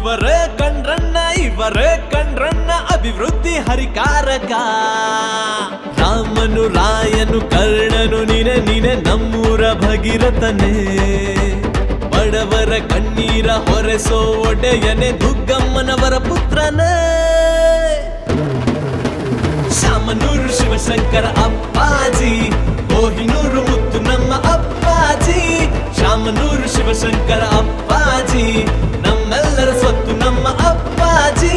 ಇವರೇ ಕಂಡ್ರನ್ನ ಇವರೇ ಕಂಡ್ರನ್ನ ಅಭಿವೃದ್ಧಿ ಹರಿಕಾರಕ ರಾಮನು ರಾಯನು ಕರ್ಣನು ನಿನೆ ನಿನೆ ನಮ್ಮೂರ ಭಗೀರಥನೇ ಬಡವರ ಕಣ್ಣೀರ ಹೊರೆಸೋ ಒಡೆಯನೆ ದುಗ್ಗಮ್ಮನವರ ಪುತ್ರನೇ ಶಾಮನೂರು ಶಿವಶಂಕರ ಅಪ್ಪಾಜಿ ಕೋಹಿನೂರು ಮುತ್ತು ನಮ್ಮ ಅಪ್ಪಾಜಿ ಶಾಮನೂರು ಶಿವಶಂಕರ ಅಪ್ಪಾಜಿ ನಮ್ಮೆಲ್ಲರ ಸ್ವತ್ತು ನಮ್ಮ ಅಪ್ಪಾಜಿ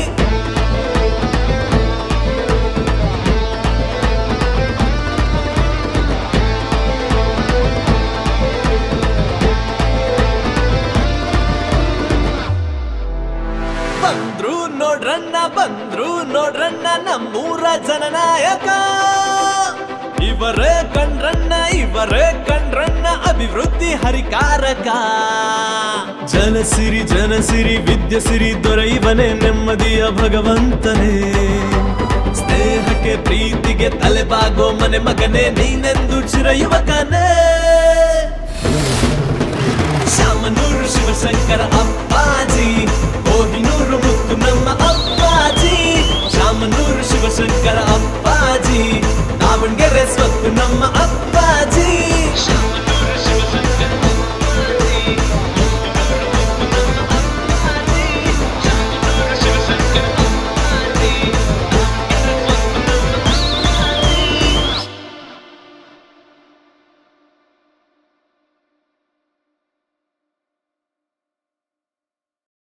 ಬಂದ್ರು ನೋಡ್ರನ್ನ ಬಂದ್ರು ನೋಡ್ರನ್ನ ನಮ್ಮೂರ ಜನನಾಯಕ ಇವರೇ ಕಂಡ್ರನ್ನ ಇವರೇ ಕಂಡ್ರನ್ನ ಅಭಿವೃದ್ಧಿ ಹರಿಕಾರಕ ಜನಸಿರಿ ಜನಸಿರಿ ವಿದ್ಯೆ ಸಿರಿ ದೊರೆಯುವನೆ ನೆಮ್ಮದಿಯ ಭಗವಂತನೇ ಸ್ನೇಹಕ್ಕೆ ಪ್ರೀತಿಗೆ ತಲೆಬಾಗೋ ಮನೆ ಮಗನೇ ನೀನೆಂದು ಚಿರಯುವಕನೇ ಶಾಮನೂರು ಶಿವಶಂಕರ ಅಪ್ಪಾಜಿ ಕೋಹಿನೂರು ಮುತ್ತು ನಮ್ಮ ಅಪ್ಪಾಜಿ ಶಾಮನೂರು ಶಿವಶಂಕರ ಅಪ್ಪಾಜಿ ದಾವಣಗೆರೆ ಸ್ವತ್ತು ನಮ್ಮ